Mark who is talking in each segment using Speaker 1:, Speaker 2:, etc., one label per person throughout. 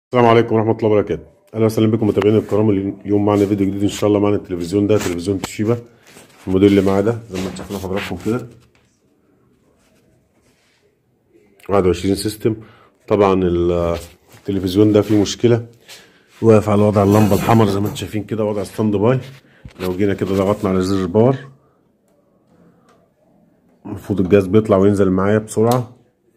Speaker 1: السلام عليكم ورحمة الله وبركاته أهلا وسهلا بكم متابعينا الكرام اليوم معنا فيديو جديد إن شاء الله معنا التلفزيون ده تلفزيون توشيبا الموديل اللي معاه ده زي ما انتم شايفين حضراتكم كده 21 سيستم طبعا التلفزيون ده فيه مشكلة واقف على وضع اللمبة الحمراء زي ما انتم شايفين كده وضع ستاند باي لو جينا كده ضغطنا على زر الباور المفروض الجهاز بيطلع وينزل معايا بسرعة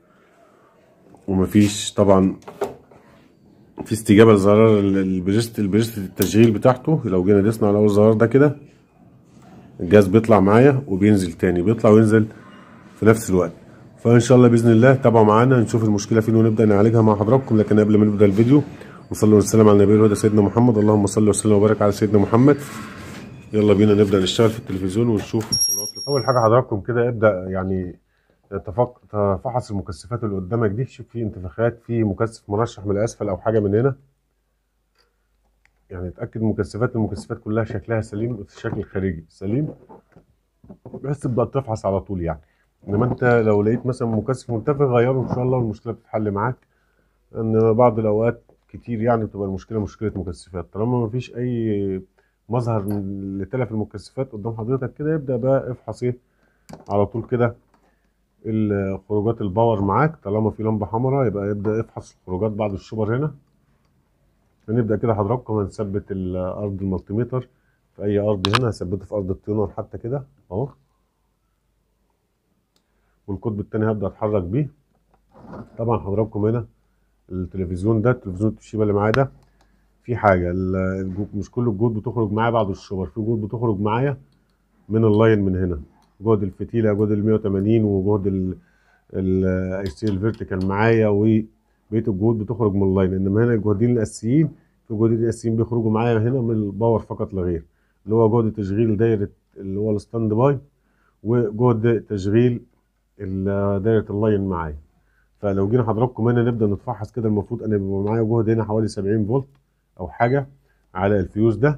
Speaker 1: ومفيش طبعا في استجابه لزرار البريست البريست التشغيل بتاعته لو جينا دسنا على اول زرار ده كده الجهاز بيطلع معايا وبينزل تاني بيطلع وينزل في نفس الوقت فان شاء الله باذن الله تابعوا معانا نشوف المشكله فين ونبدا نعالجها مع حضراتكم لكن قبل ما نبدا الفيديو وصلوا ونسلم على النبي الهدى سيدنا محمد اللهم صل وسلم وبارك على سيدنا محمد يلا بينا نبدا نشتغل في التلفزيون ونشوف اول حاجه حضراتكم كده ابدا يعني تفق... تفحص المكثفات اللي قدامك دي شوف في انتفاخات في مكثف مرشح من الاسفل او حاجه من هنا يعني اتاكد مكثفات المكثفات كلها شكلها سليم الشكل الخارجي سليم بس تبدا تفحص على طول يعني انما انت لو لقيت مثلا مكثف منتفخ غيره ان شاء الله والمشكله بتتحل معاك ان بعض الاوقات كتير يعني بتبقى المشكله مشكله مكثفات طالما ما فيش اي مظهر لتلف المكثفات قدام حضرتك كده يبدا بقى افحص ايه على طول كده الخروجات الباور معاك طالما في لمبه حمراء يبقى يبدا يفحص الخروجات بعد الشوبر هنا هنبدا كده حضراتكم هنثبت الارض المالتيمتر في اي ارض هنا هثبته في ارض التيونر حتى كده اهو والقطب التاني هبدا اتحرك بيه طبعا حضراتكم هنا التلفزيون ده التلفزيون التوشيبا اللي معايا ده في حاجه مش كل الجهود بتخرج معايا بعد الشوبر في جهود بتخرج معايا من اللاين من هنا جهد الفتيله جهد ال 180 وجهد الاي سي الفيرتيكال معايا وبقيه الجهود بتخرج من اللاين انما هنا الجهدين الاساسيين في جهدين اساسيين بيخرجوا معايا هنا من الباور فقط لا غير اللي هو جهد تشغيل دايره اللي هو الستاند باي وجهد تشغيل دايره اللاين معايا فلو جينا حضراتكم هنا نبدا نتفحص كده المفروض انا بيبقى معايا جهد هنا حوالي 70 فولت او حاجه على الفيوز ده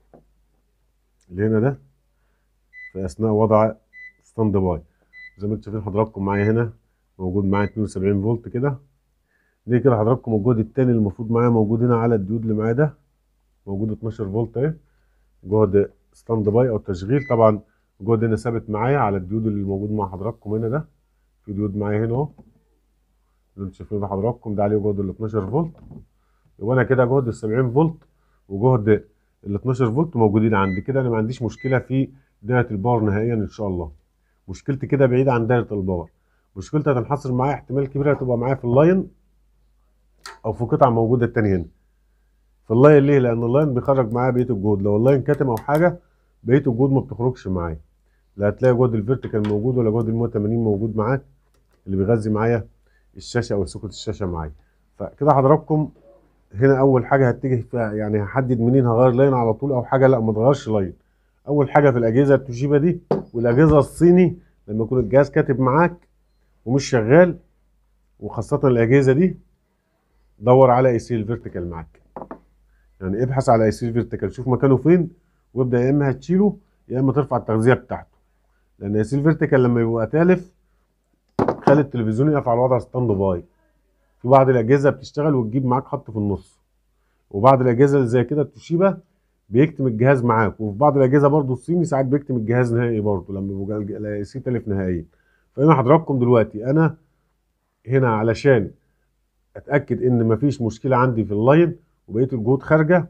Speaker 1: اللي هنا ده في اثناء وضع ستاند باي زي ما انتم شايفين حضراتكم معايا هنا موجود معايا 72 فولت كده دي كده حضراتكم الجهد التاني اللي المفروض معايا موجود هنا على الديود اللي معايا ده موجود 12 فولت اهي جهد ستاند باي او تشغيل طبعا الجهد هنا ثابت معايا على الديود اللي موجود مع حضراتكم هنا ده في ديود معايا هنا اهو اللي انتم شايفينه ده حضراتكم ده عليه جهد ال 12 فولت يبقى انا كده جهد ال 70 فولت وجهد ال 12 فولت موجودين عندي كده انا ما عنديش مشكله في دايره الباور نهائيا ان شاء الله مشكلتي كده بعيده عن دايره الباور مشكلتي هتنحصر معايا احتمال كبير هتبقى معايا في اللاين او في قطعه موجوده التاني هنا في اللاين ليه لان اللاين بيخرج معايا بقيه الجهد لو اللاين كاتم او حاجه بقيه الجهد ما بتخرجش معايا لا هتلاقي جهد الفيرتيكال موجود ولا جهد ال 180 موجود معاك اللي بيغذي معايا الشاشه او سوكت الشاشه معايا فكده حضراتكم هنا اول حاجه هتجي فيها يعني هحدد منين هغير لاين على طول او حاجه لا ما تغيرش لاين اول حاجه في الاجهزه التوشيبا دي والاجهزه الصيني لما يكون الجهاز كاتب معاك ومش شغال وخاصه الاجهزه دي دور على اي سي الفيرتيكال معاك يعني ابحث على اي سي الفيرتيكال شوف مكانه فين وابدا يا اما هتشيله يا اما ترفع التغذيه بتاعته لان اي سي الفيرتيكال لما يبقى تالف خلي التلفزيون يقف على وضع ستاند باي في بعض الاجهزه بتشتغل وتجيب معاك خط في النص وبعض الاجهزه اللي زي كده التوشيبا بيكتم الجهاز معاك وفي بعض الاجهزه برضو الصيني ساعات بيكتم الجهاز نهائي برضو لما بيبقى الاي سي تلف نهائيا فهنا حضراتكم دلوقتي انا هنا علشان اتاكد ان مفيش مشكله عندي في اللاين وبقيه الجهود خارجه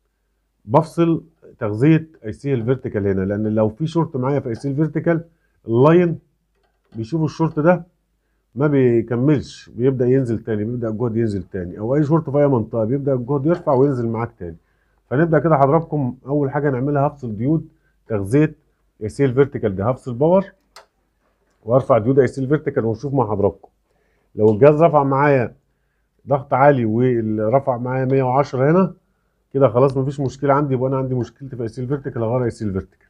Speaker 1: بفصل تغذيه اي سي الفيرتيكال هنا لان لو في شورت معايا في اي سي الفيرتيكال اللاين بيشوف الشورت ده ما بيكملش بيبدا ينزل تاني بيبدا الجهد ينزل تاني او اي شورت في اي منطقه بيبدا الجهد يرفع وينزل معاك تاني فنبدا كده حضراتكم اول حاجه نعملها هفصل ديود تغذيه اي سي الفيرتيكال ده هفصل باور وارفع ديود اي سي الفيرتيكال ونشوف مع حضراتكم لو الجهاز رفع معايا ضغط عالي ورفع معايا 110 هنا كده خلاص مفيش مشكله عندي يبقى انا عندي مشكلتي في اي سي الفيرتيكال اغير اي سي الفيرتيكال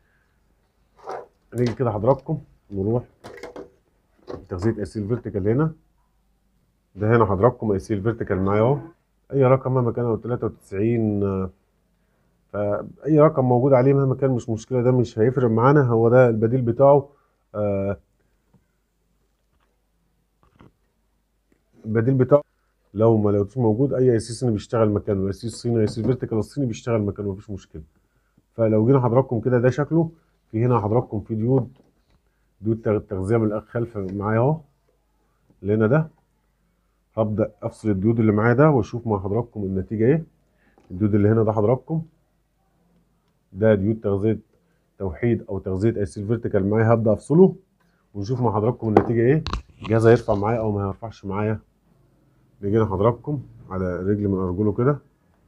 Speaker 1: نيجي كده حضراتكم نروح تغذيه اي سي الفيرتيكال هنا ده هنا حضراتكم اي سي الفيرتيكال معايا اهو اي رقم مهما كان 93 فاي رقم موجود عليه مهما كان مش مشكله ده مش هيفرق معانا هو ده البديل بتاعه آه البديل بتاعه لو ما لقيتوش موجود اي اي سي صيني بيشتغل مكانه الاي سي الصيني اي سي الفيرتيكال الصيني بيشتغل مكانه مفيش مشكله فلو جينا حضراتكم كده ده شكله في هنا حضراتكم في ديود ديود تغ- تغذيه من الخلف معايا اهو اللي هنا ده هبدا افصل الديود اللي معايا ده واشوف مع حضراتكم النتيجه ايه الديود اللي هنا ده حضراتكم ده ديود تغذيه توحيد او تغذيه اي سي الفيرتيكال معايا هبدا افصله ونشوف مع حضراتكم النتيجه ايه الجهاز هيرفع معايا او ما هيرفعش معايا بيجينا حضراتكم على رجل من ارجله كده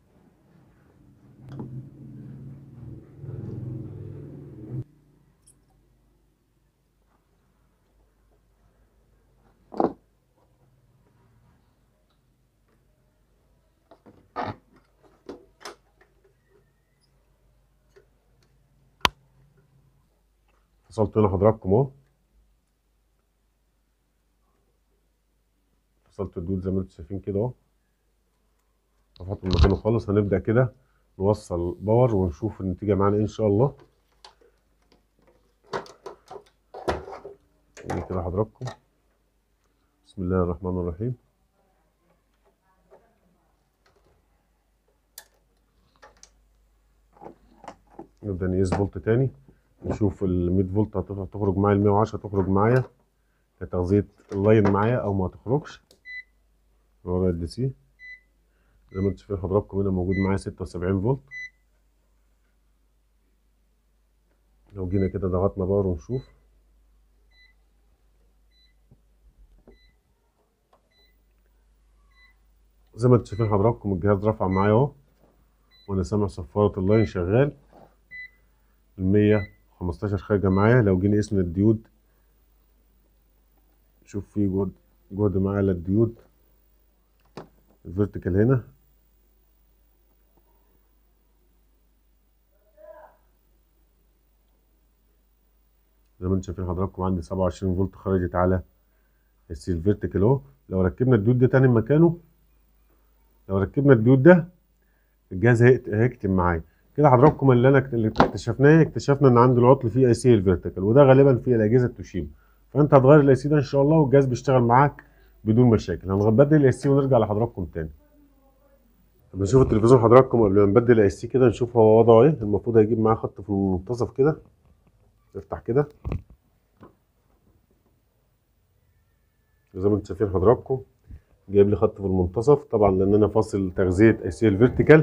Speaker 1: فصلت هنا حضراتكم اهو فصلت الدود زي ما انتم شايفين كده اهو رفعته من مكانه خالص هنبدا كده نوصل باور ونشوف النتيجه معانا ايه ان شاء الله نيجي كده حضراتكم بسم الله الرحمن الرحيم نبدا نقيس فولت تاني نشوف ال 100 فولت هتخ- هتخرج معايا ال 110 هتخرج معايا كتغذية اللاين معايا أو ما تخرجش ورا ال سي زي ما انتم شايفين حضراتكم هنا موجود معايا 76 فولت لو جينا كده ضغطنا باور ونشوف زي ما انتم شايفين حضراتكم الجهاز رفع معايا اهو وانا سامع صفارة اللاين شغال ال 115 خارجة معايا لو جينا قسنا الديود شوف في جهد جهد معايا للديود الفيرتيكال هنا زي ما انتم شايفين حضراتكم عندي 27 فولت خرجت على السي الفيرتيكال اهو لو ركبنا الديود ده تاني مكانه لو ركبنا الديود ده الجهاز هيكت- هيكتم معايا كده حضراتكم اللي انا اللي اكتشفناه اكتشفنا ان عنده العطل في اي سي الفيرتيكال وده غالبا في الاجهزه التوشيبا فانت هتغير الاي سي ده ان شاء الله والجهاز بيشتغل معاك بدون مشاكل هنبدل الاي سي ونرجع لحضراتكم تاني طب نشوف التلفزيون حضراتكم قبل ما نبدل الاي سي كده نشوف هو وضعه ايه المفروض هيجيب معاه خط في المنتصف كده افتح كده زي ما انتم شايفين حضراتكم جايب لي خط في المنتصف طبعا لان انا فاصل تغذيه اي سي الفيرتيكال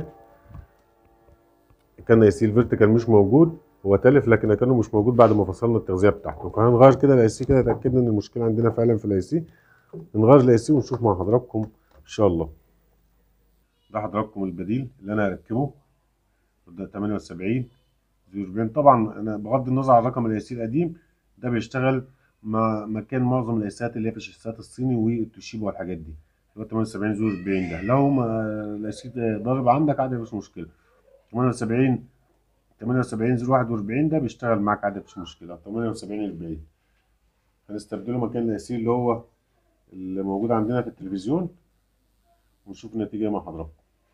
Speaker 1: كان اي سي الفيرتيكال مش موجود هو تلف لكن كانه مش موجود بعد ما فصلنا التغذيه بتاعته فهنغير كده الاي سي كده اتاكدنا ان المشكله عندنا فعلا في الاي سي نغير الاي سي ونشوف مع حضراتكم ان شاء الله ده حضراتكم البديل اللي انا هركبه ده 78 40 طبعا انا بغض النظر عن رقم الاي سي القديم ده بيشتغل مع مكان معظم الايسات اللي هي في الشاشات الصيني والتوشيبا والحاجات دي اللي هو 78 زور 40 ده لو ما الاي سي ضارب عندك عادي مفيش مشكله 78 78 زور 41 ده بيشتغل معاك عادي مفيش مشكله 78 40 هنستبدله مكان الاي سي اللي هو اللي موجود عندنا في التلفزيون ونشوف النتيجه مع حضراتكم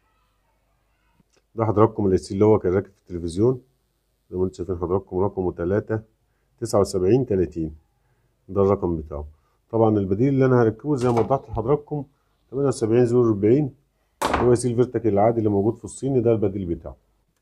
Speaker 1: ده حضراتكم الاي سي اللي هو كان راكب في التلفزيون زي ما انتم شايفين حضراتكم رقمه 3 79 30 ده الرقم بتاعه طبعا البديل اللي انا هركبه زي ما وضحت لحضراتكم 78 زور 40 هو سي الفيرتيكال العادي اللي موجود في الصيني ده البديل بتاعه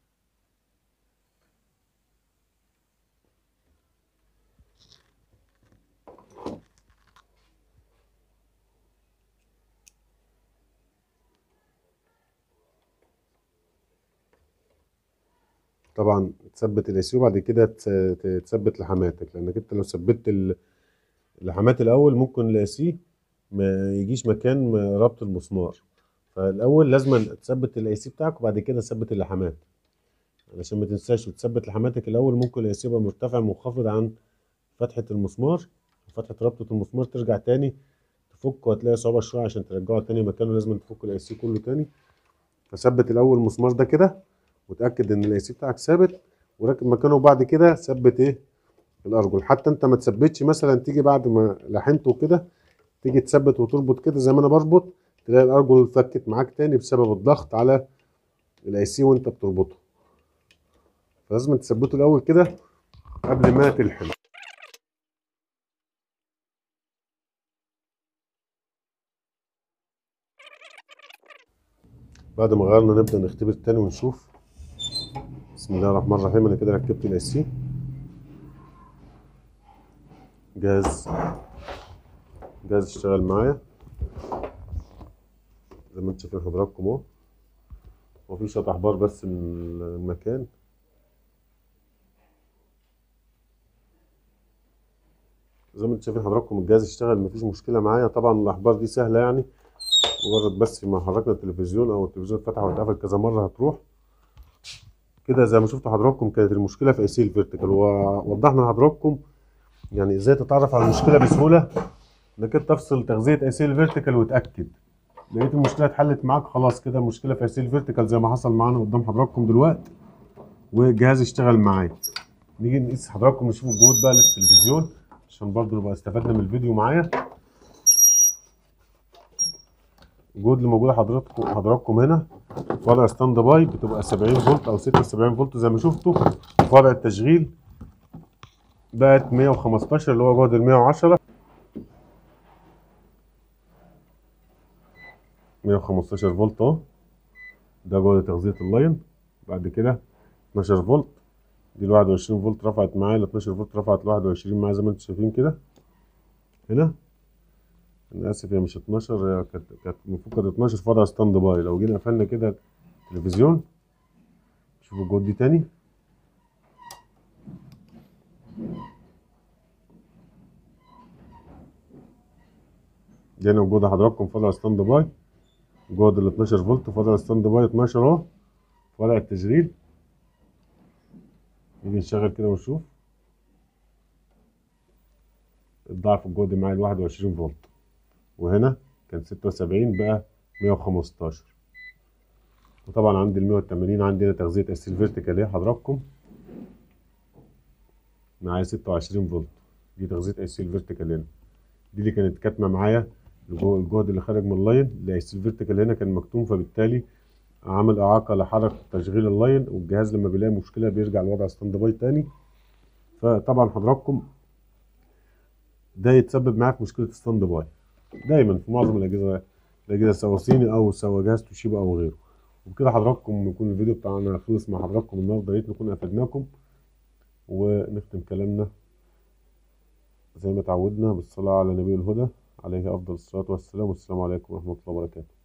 Speaker 1: طبعا تثبت الاي سي وبعد كده تس- ت- تثبت لحماتك لانك انت لو ثبتت ال- اللحامات الاول ممكن الاي سي ما يجيش مكان ما ربط المسمار فالاول لازم تثبت الاي سي بتاعك وبعد كده تثبت اللحامات علشان ما تنساش وتثبت لحماتك الاول ممكن الاي سي يبقى مرتفع منخفض عن فتحه المسمار فتحه ربطه المسمار ترجع تاني تفك وهتلاقي صعوبه شويه عشان ترجعه تاني مكانه لازم تفك الاي سي كله تاني فثبت الاول المسمار ده كده وتاكد ان الاي سي بتاعك ثابت وركب مكانه وبعد كده ثبت ايه الارجل حتى انت ما تثبتش مثلا تيجي بعد ما لحمته كده تيجي تثبت وتربط كده زي ما انا بربط تلاقي الارجل فكت معاك تاني بسبب الضغط على الاي سي وانت بتربطه فلازم تثبته الاول كده قبل ما تلحم بعد ما غيرنا نبدا نختبر تاني ونشوف بسم الله الرحمن الرحيم انا كده ركبت الاي سي جاهز جاهز اشتغل معايا زي ما انتم شايفين حضراتكم اهو هو في شويه احبار بس من المكان زي ما انتم شايفين حضراتكم الجهاز اشتغل مفيش مشكله معايا طبعا الاحبار دي سهله يعني مجرد بس ما حركنا التلفزيون او التلفزيون اتفتح واتقفل كذا مره هتروح كده زي ما شفتوا حضراتكم كانت المشكله في اي سي الفيرتيكال ووضحنا لحضراتكم يعني ازاي تتعرف على المشكله بسهوله انك انت تفصل تغذيه اي سي الفيرتيكال وتاكد لقيت المشكله اتحلت معاك خلاص كده المشكله في اي سي الفيرتيكال زي ما حصل معانا قدام حضراتكم دلوقتي والجهاز اشتغل معايا نيجي نقيس حضراتكم نشوف الجهود بقى اللي في التلفزيون عشان برضو نبقى استفدنا من الفيديو معايا الجهود اللي موجوده حضراتكم حضراتكم هنا في وضع ستاند باي بتبقى 70 فولت او 76 فولت زي ما شفتوا في وضع التشغيل بقت 115 اللي هو جهد ال 110 115 فولت اهو ده جهد تغذية اللاين بعد كده 12 فولت دي ال 21 فولت رفعت معايا ال 12 فولت رفعت ل 21 معايا زي ما انتم شايفين كده هنا انا اسف هي مش 12 هي كانت كانت المفروض كانت 12 في وضع ستاند باي لو جينا قفلنا كده التلفزيون شوفوا الجهد دي تاني دي هنا وجود حضراتكم في وضع ستاند باي جهد ال 12 فولت في وضع ستاند باي 12 اهو في وضع التشغيل نيجي نشغل كده ونشوف الضعف الجهد معايا ال 21 فولت وهنا كان 76 بقى 115 وطبعا عندي ال 180 عندي هنا تغذية اسيل فيرتيكال اهي حضراتكم معايا 26 فولت دي تغذية اسيل فيرتيكال هنا دي اللي كانت كاتمة معايا الجهد اللي خارج من اللاين الاسيل فيرتيكال هنا كان مكتوم فبالتالي عمل اعاقة لحركة تشغيل اللاين والجهاز لما بيلاقي مشكلة بيرجع لوضع ستاند باي تاني فطبعا حضراتكم ده يتسبب معاك في مشكلة ستاند باي دايما في معظم الاجهزه الاجهزه سواء صيني او سواء جهاز توشيبا او غيره وبكده حضراتكم يكون الفيديو بتاعنا خلص مع حضراتكم النهارده يا ريت نكون افدناكم ونختم كلامنا زي ما تعودنا بالصلاه على نبي الهدى عليه افضل الصلاه والسلام والسلام عليكم ورحمه الله وبركاته